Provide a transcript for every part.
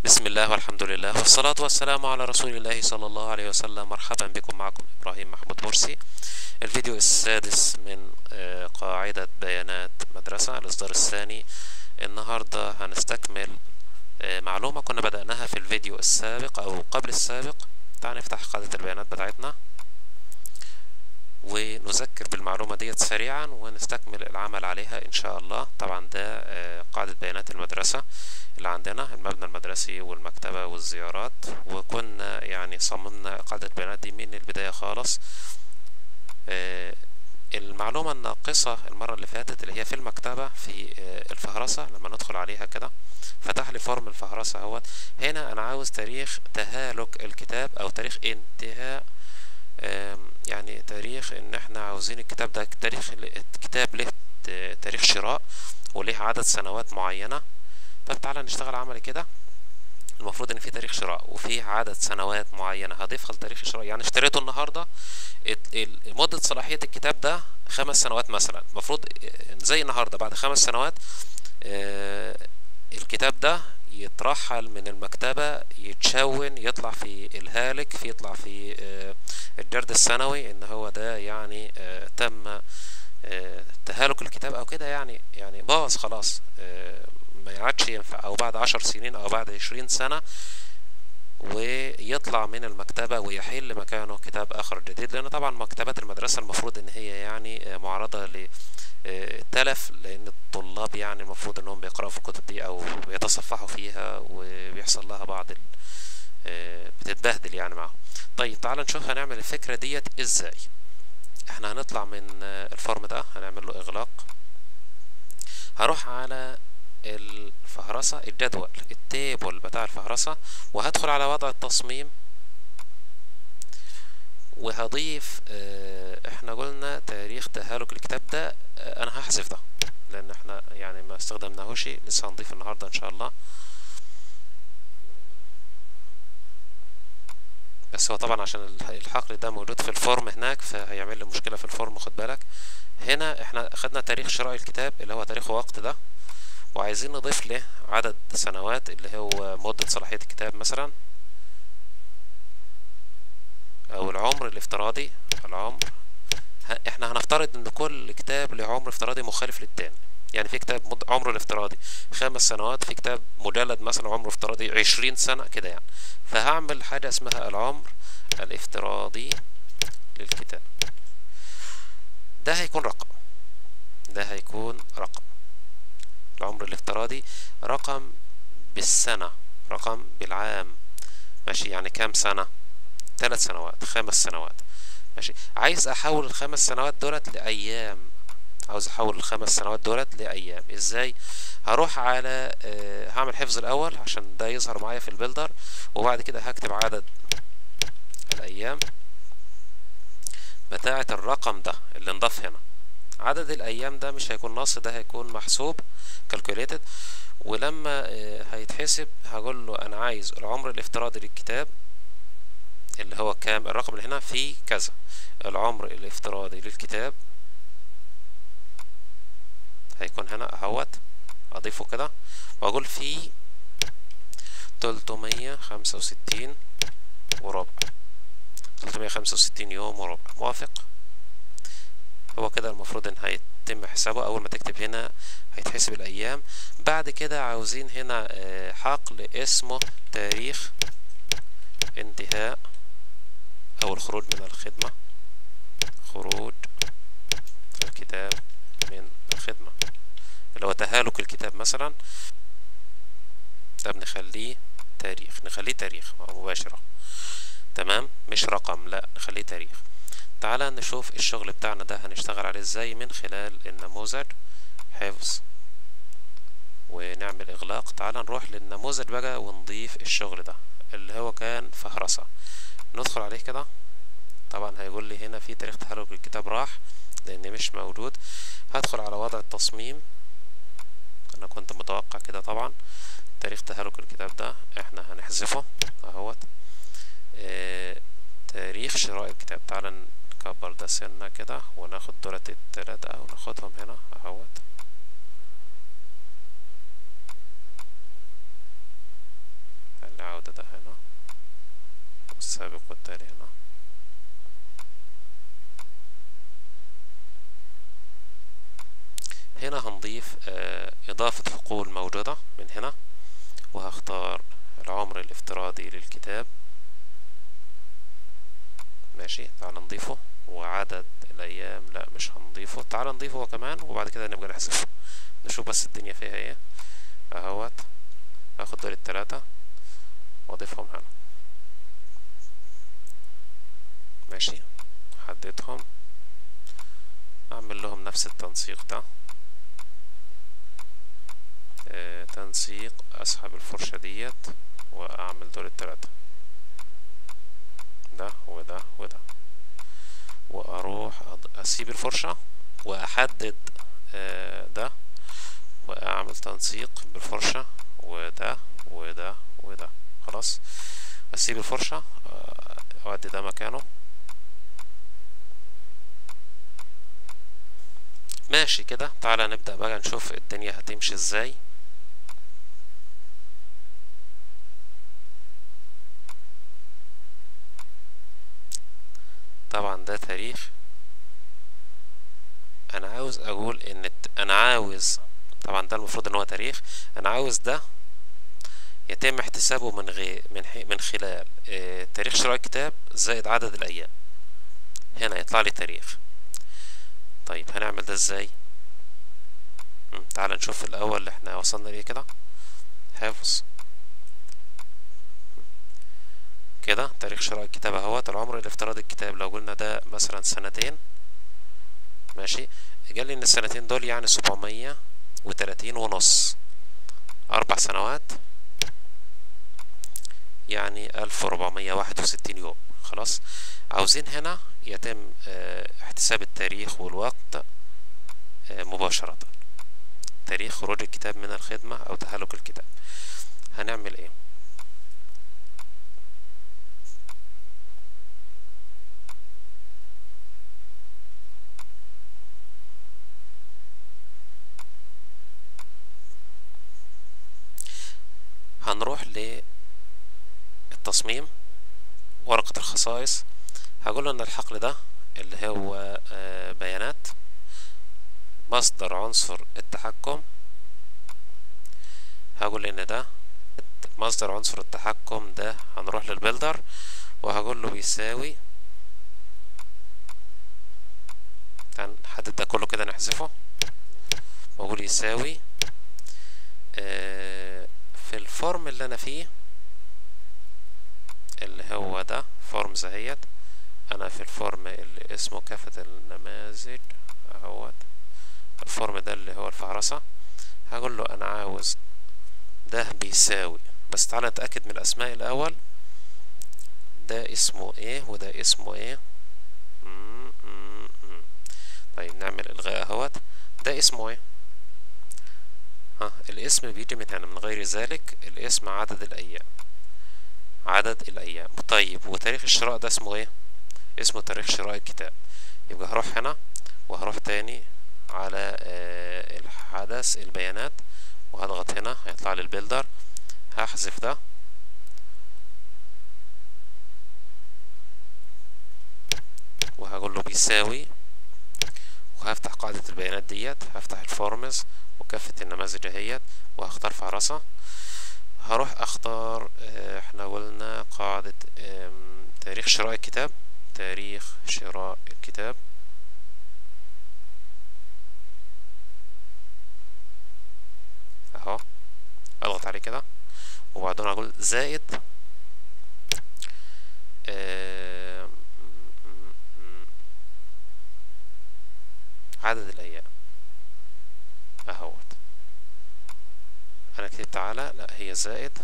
بسم الله والحمد لله والصلاة والسلام على رسول الله صلى الله عليه وسلم مرحبا بكم معكم إبراهيم محمود مرسي الفيديو السادس من آه، قاعدة بيانات مدرسة الإصدار الثاني النهاردة هنستكمل آه، معلومة كنا بدأناها في الفيديو السابق أو قبل السابق تعال نفتح قاعدة البيانات بتاعتنا ونذكر بالمعلومة ديت سريعا ونستكمل العمل عليها إن شاء الله طبعا ده آه، قاعدة بيانات المدرسة اللي عندنا المبنى المدرسي والمكتبة والزيارات وكنا يعني صممنا قاعدة البيانات دي من البداية خالص آه، المعلومة الناقصة المرة اللي فاتت اللي هي في المكتبة في آه، الفهرسة لما ندخل عليها كده فتح لي فورم الفهرسة اهوت هنا أنا عاوز تاريخ تهالك الكتاب أو تاريخ انتهاء آم، يعني تاريخ ان احنا عاوزين الكتاب ده تاريخ الكتاب له ت- تاريخ شراء وليه عدد سنوات معينة طب تعالى نشتغل عملي كده المفروض ان في تاريخ شراء وفي عدد سنوات معينة هضيفها لتاريخ الشراء يعني اشتريته النهاردة ات- ال- مدة صلاحية الكتاب ده خمس سنوات مثلا المفروض اه، زي النهاردة بعد خمس سنوات اه، الكتاب ده يترحل من المكتبة يتشون يطلع في الهالك في يطلع في اه، الجرد السنوي ان هو ده يعني اه، تم اه، تهالك الكتاب او كده يعني يعني باظ خلاص اه، ما عادش ينفع او بعد عشر سنين او بعد عشرين سنة ويطلع من المكتبة ويحل مكانه كتاب آخر جديد لأن طبعا مكتبات المدرسة المفروض إن هي يعني آه، معرضة للتلف لأن الطلاب يعني المفروض إنهم بيقرأوا في الكتب دي أو بيتصفحوا فيها وبيحصل لها بعض ال- آه، بتتبهدل يعني معاهم طيب تعال نشوف هنعمل الفكرة ديت إزاي احنا هنطلع من آه، الفورم ده هنعمل له إغلاق هروح على الفهرسة الجدول التيبل بتاع الفهرسة وهدخل على وضع التصميم وهضيف اه احنا قلنا تاريخ تهالك الكتاب ده اه انا هحذف ده لان احنا يعني ما استخدمناهوش لسه هنضيف النهارده ان شاء الله بس هو طبعا عشان الح- الحقل ده موجود في الفورم هناك فهيعمل لي مشكلة في الفورم خد بالك هنا احنا خدنا تاريخ شراء الكتاب اللي هو تاريخ وقت ده وعايزين نضيف له عدد سنوات اللي هو مدة صلاحية الكتاب مثلا او العمر الافتراضي العمر ه- احنا هنفترض ان كل كتاب له عمر افتراضي مخالف للتاني يعني في كتاب مد... عمره الافتراضي خمس سنوات في كتاب مجلد مثلا عمره افتراضي عشرين سنة كده يعني فهعمل حاجة اسمها العمر الافتراضي للكتاب ده هيكون رقم ده هيكون رقم العمر الافتراضي رقم بالسنة رقم بالعام ماشي يعني كام سنة ثلاث سنوات خمس سنوات ماشي عايز احول الخمس سنوات دولت لايام عاوز احول الخمس سنوات دولت لايام ازاي هروح على آه، هعمل حفظ الاول عشان ده يظهر معايا في البيلدر وبعد كده هكتب عدد الايام بتاعة الرقم ده اللي انضاف هنا عدد الايام ده مش هيكون ناقص ده هيكون محسوب calculated ولما آه، هيتحسب هقول له انا عايز العمر الافتراضي للكتاب اللي هو كام الرقم اللي هنا في كذا العمر الافتراضي للكتاب هيكون هنا اهوت اضيفه كده واقول في تلتمية خمسة وستين وربع تلتمية خمسة وستين يوم وربع موافق هو كده المفروض ان هيتم حسابه اول ما تكتب هنا هيتحسب الايام بعد كده عاوزين هنا آه، حقل اسمه تاريخ انتهاء او الخروج من الخدمة خروج الكتاب من الخدمة اللي هو تهالك الكتاب مثلا طب نخليه تاريخ نخليه تاريخ مباشرة تمام مش رقم لا نخليه تاريخ تعالى نشوف الشغل بتاعنا ده هنشتغل عليه ازاي من خلال النموذج حفظ ونعمل اغلاق تعالى نروح للنموذج بقى ونضيف الشغل ده اللي هو كان فهرسة ندخل عليه كده طبعا هيقول لي هنا في تاريخ تحرك الكتاب راح لان مش موجود هدخل على وضع التصميم انا كنت متوقع كده طبعا تاريخ تهالك الكتاب ده احنا هنحذفه اهوت اه تاريخ شراء الكتاب تعال نكبر ده سنة كده وناخد دولت التلاتة وناخدهم هنا اهوت العودة ده هنا والسابق والتالي هنا هنا هنضيف آه إضافة حقول موجودة من هنا وهختار العمر الافتراضي للكتاب ماشي تعال نضيفه وعدد الأيام لا مش هنضيفه تعال نضيفه هو كمان وبعد كده نبقى نحذفه نشوف بس الدنيا فيها ايه اهوت هاخد دول التلاتة واضيفهم هنا ماشي حددهم اعمل لهم نفس التنسيق ده آه تنسيق اسحب الفرشة ديت واعمل دول التلاتة ده وده وده واروح اسيب الفرشة واحدد آه ده واعمل تنسيق بالفرشة وده وده وده خلاص اسيب الفرشة اودي ده مكانه ماشي كده تعالى نبدأ بقى نشوف الدنيا هتمشي ازاي طبعا ده تاريخ انا عاوز اقول ان انا عاوز طبعا ده المفروض ان هو تاريخ انا عاوز ده يتم احتسابه من غير من من خلال اه تاريخ شراء الكتاب زائد عدد الايام هنا يطلع لي تاريخ طيب هنعمل ده ازاي تعال نشوف الاول احنا وصلنا ليه كده حفظ كده تاريخ شراء الكتاب اهوت العمر الافتراضي الكتاب لو قلنا ده مثلا سنتين ماشي قال لي ان السنتين دول يعني سبعمية وتلاتين ونص اربع سنوات يعني الف وربعمية واحد وستين يوم خلاص عاوزين هنا يتم اه احتساب التاريخ والوقت اه مباشرة تاريخ خروج الكتاب من الخدمة او تهلك الكتاب هنعمل ايه هنروح للتصميم ورقة الخصائص هقول له ان الحقل ده اللي هو بيانات مصدر عنصر التحكم هقول ان ده مصدر عنصر التحكم ده هنروح للبلدر وهقول له بيساوي هنحدد ده كله كده نحذفه واقول يساوي آه في الفورم اللي انا فيه اللي هو ده فورم زهيت انا في الفورم اللي اسمه كافة النماذج اهوت الفورم ده اللي هو الفهرسة هقول له انا عاوز ده بيساوي بس تعالى نتأكد من الاسماء الاول ده اسمه ايه وده اسمه ايه مم مم مم. طيب نعمل الغاء اهوت ده اسمه ايه ها الاسم بيجي من هنا من غير ذلك الاسم عدد الايام عدد الايام طيب وتاريخ الشراء ده اسمه ايه اسمه تاريخ شراء الكتاب يبقى هروح هنا وهروح تاني على آه الحدث البيانات وهضغط هنا هيطلع لي البيلدر هحذف ده وهقول له بيساوي وهفتح قاعدة البيانات ديت هفتح الفورمز وكافة النماذج اهيت وهختار فهرسة هروح اختار اه احنا قلنا قاعدة اه تاريخ شراء الكتاب تاريخ شراء الكتاب اهو اضغط عليه كده وبعدين اقول زائد اه عدد الايام اهوت انا كتبت على لا هي زائد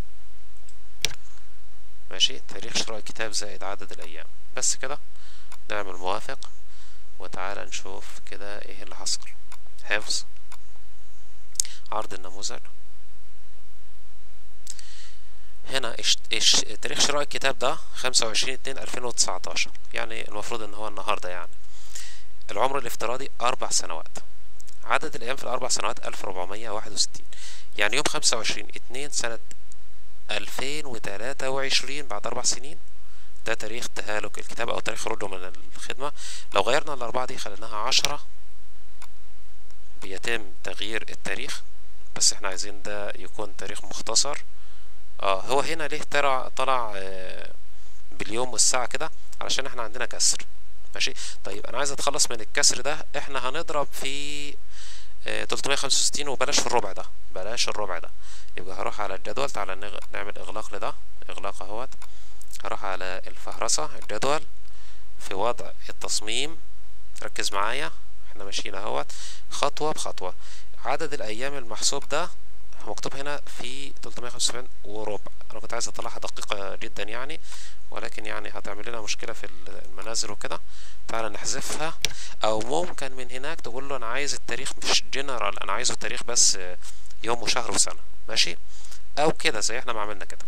ماشي تاريخ شراء الكتاب زائد عدد الايام بس كده نعمل موافق وتعالى نشوف كده ايه اللي حصل حفظ عرض النموذج هنا إش... إش... تاريخ شراء الكتاب ده خمسة وعشرين اتنين الفين وتسعتاشر يعني المفروض ان هو النهاردة يعني العمر الافتراضي أربع سنوات عدد الأيام في الأربع سنوات ألف ربعمية واحد وستين يعني يوم خمسة وعشرين اتنين سنة ألفين وتلاتة وعشرين بعد أربع سنين ده تاريخ تهالك الكتاب أو تاريخ خروجه من الخدمة لو غيرنا الأربعة دي خليناها عشرة بيتم تغيير التاريخ بس احنا عايزين ده يكون تاريخ مختصر اه هو هنا ليه طلع طلع آه باليوم والساعة كده علشان احنا عندنا كسر ماشي طيب انا عايز اتخلص من الكسر ده احنا هنضرب في آه 365 وبلاش في الربع ده بلاش الربع ده يبقى هروح على الجدول تعالى نعمل اغلاق لده اغلاق اهوت هروح على الفهرسة الجدول في وضع التصميم ركز معايا احنا ماشيين اهوت خطوة بخطوة عدد الايام المحسوب ده مكتوب هنا في 375 وربع انا كنت عايز اطلعها دقيقة جدا يعني ولكن يعني هتعمل لنا مشكلة في المنازل وكده تعالى نحذفها او ممكن من هناك تقول له انا عايز التاريخ مش جنرال انا عايزه التاريخ بس يوم وشهر وسنة ماشي او كده زي احنا ما عملنا كده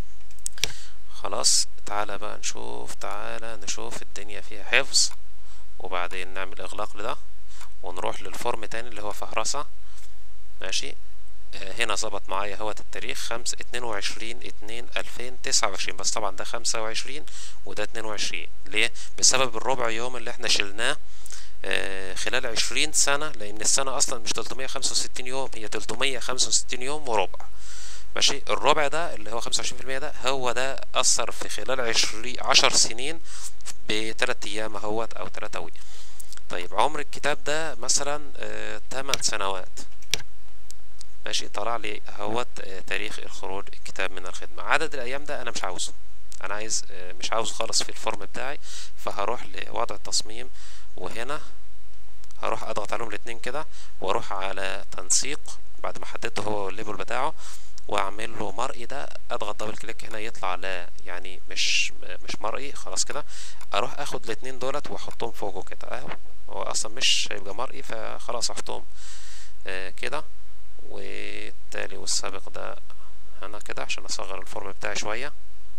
خلاص تعالى بقى نشوف تعالى نشوف الدنيا فيها حفظ وبعدين نعمل اغلاق لده ونروح للفورم تاني اللي هو فهرسة ماشي آه هنا ظبط معايا اهوت التاريخ خمس اتنين وعشرين اتنين الفين تسعة وعشرين بس طبعا ده خمسة وعشرين وده اتنين وعشرين ليه بسبب الربع يوم اللي احنا شلناه آه خلال عشرين سنة لأن السنة أصلا مش تلتمية خمسة وستين يوم هي تلتمية خمسة وستين يوم وربع ماشي الربع ده اللي هو خمسة وعشرين في المية ده هو ده أثر في خلال عشرين عشر سنين بتلات أيام اهوت أو تلاتة وي طيب عمر الكتاب ده مثلا آه تمن سنوات ماشي طلع لي اهوت آه تاريخ الخروج الكتاب من الخدمة عدد الأيام ده أنا مش عاوزه أنا عايز آه مش عاوزه خالص في الفورم بتاعي فهروح لوضع التصميم وهنا هروح اضغط عليهم الاتنين كده واروح على تنسيق بعد ما حددته هو والليبل بتاعه واعمل له مرئي ده اضغط دبل كليك هنا يطلع لا يعني مش مش مرئي خلاص كده اروح اخد الاتنين دولت واحطهم فوقه كده اهو هو اصلا مش هيبقى مرئي فخلاص احطهم آه كده والتالي والسابق ده هنا كده عشان اصغر الفورم بتاعي شويه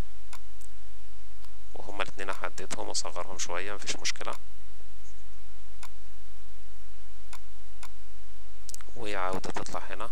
وهما الاتنين احددهم واصغرهم شويه مفيش مشكله وعاودة تطلع هنا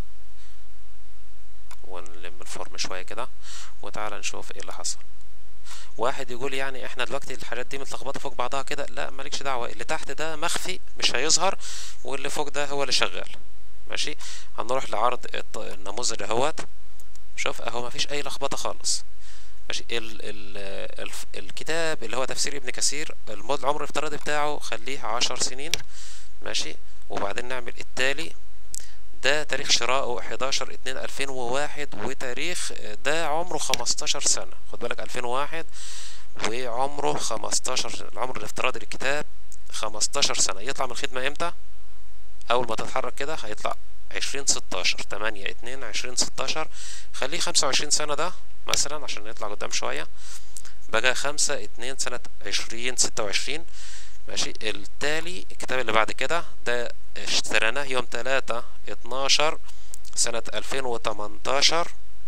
ونلم الفورم شوية كده وتعالى نشوف ايه اللي حصل واحد يقول يعني احنا دلوقتي الحاجات دي متلخبطه فوق بعضها كده لا مالكش دعوه اللي تحت ده مخفي مش هيظهر واللي فوق ده هو اللي شغال ماشي هنروح لعرض النموذج اهوت شوف اهو مفيش اي لخبطه خالص ماشي ال ال ال الكتاب اللي هو تفسير ابن كثير المود العمر الافتراضي بتاعه خليه عشر سنين ماشي وبعدين نعمل التالي ده تاريخ شرائه 11 2 2001 وتاريخ ده عمره 15 سنة خد بالك 2001 وعمره 15 العمر الافتراضي للكتاب 15 سنة يطلع من الخدمة امتى اول ما تتحرك كده هيطلع 20 16 8 2 20 16 خليه 25 سنة ده مثلا عشان يطلع قدام شوية بقى 5 2 سنة 20 26 ماشي التالي الكتاب اللي بعد كده ده اشتريناه يوم تلاتة اتناشر سنة ألفين وتمنتاشر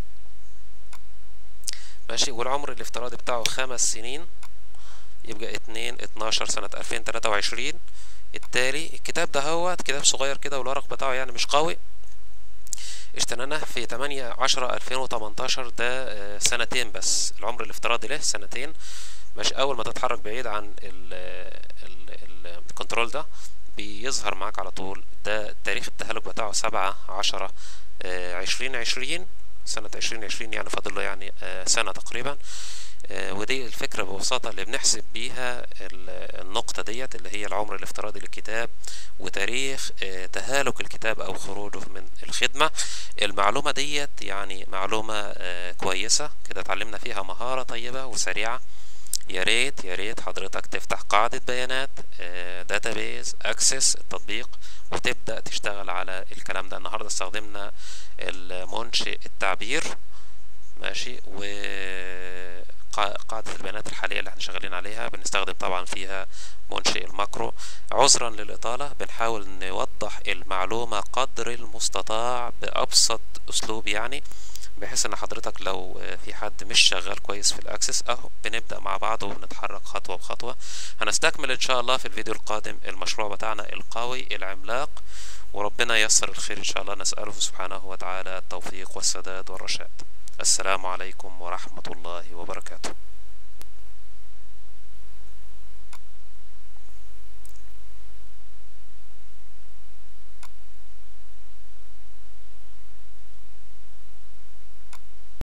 ماشي والعمر الافتراضي بتاعه خمس سنين يبقى اتنين اتناشر سنة ألفين تلاتة وعشرين التالي الكتاب ده هو كتاب صغير كده والورق بتاعه يعني مش قوي اشتريناه في تمانية عشرة ألفين وتمنتاشر ده سنتين بس العمر الافتراضي له سنتين ماشي أول ما تتحرك بعيد عن الكنترول ده بيظهر معاك على طول ده تاريخ التهالك بتاعه سبعة عشرة عشرين عشرين سنة عشرين عشرين يعني فاضل له يعني سنة تقريبا ودي الفكرة ببساطة اللي بنحسب بيها النقطة ديت اللي هي العمر الافتراضي للكتاب وتاريخ تهالك الكتاب أو خروجه من الخدمة المعلومة ديت يعني معلومة كويسة كده اتعلمنا فيها مهارة طيبة وسريعة يا ريت يا ريت حضرتك تفتح قاعدة بيانات داتابيز اكسس التطبيق وتبدأ تشتغل على الكلام ده النهاردة استخدمنا المنشئ التعبير ماشي و قاعدة البيانات الحالية اللي احنا شغالين عليها بنستخدم طبعا فيها منشئ الماكرو عذرا للإطالة بنحاول نوضح المعلومة قدر المستطاع بأبسط أسلوب يعني بحيث ان حضرتك لو في حد مش شغال كويس في الاكسس اهو بنبدا مع بعض وبنتحرك خطوه بخطوه هنستكمل ان شاء الله في الفيديو القادم المشروع بتاعنا القوي العملاق وربنا ييسر الخير ان شاء الله نساله سبحانه وتعالى التوفيق والسداد والرشاد السلام عليكم ورحمة الله وبركاته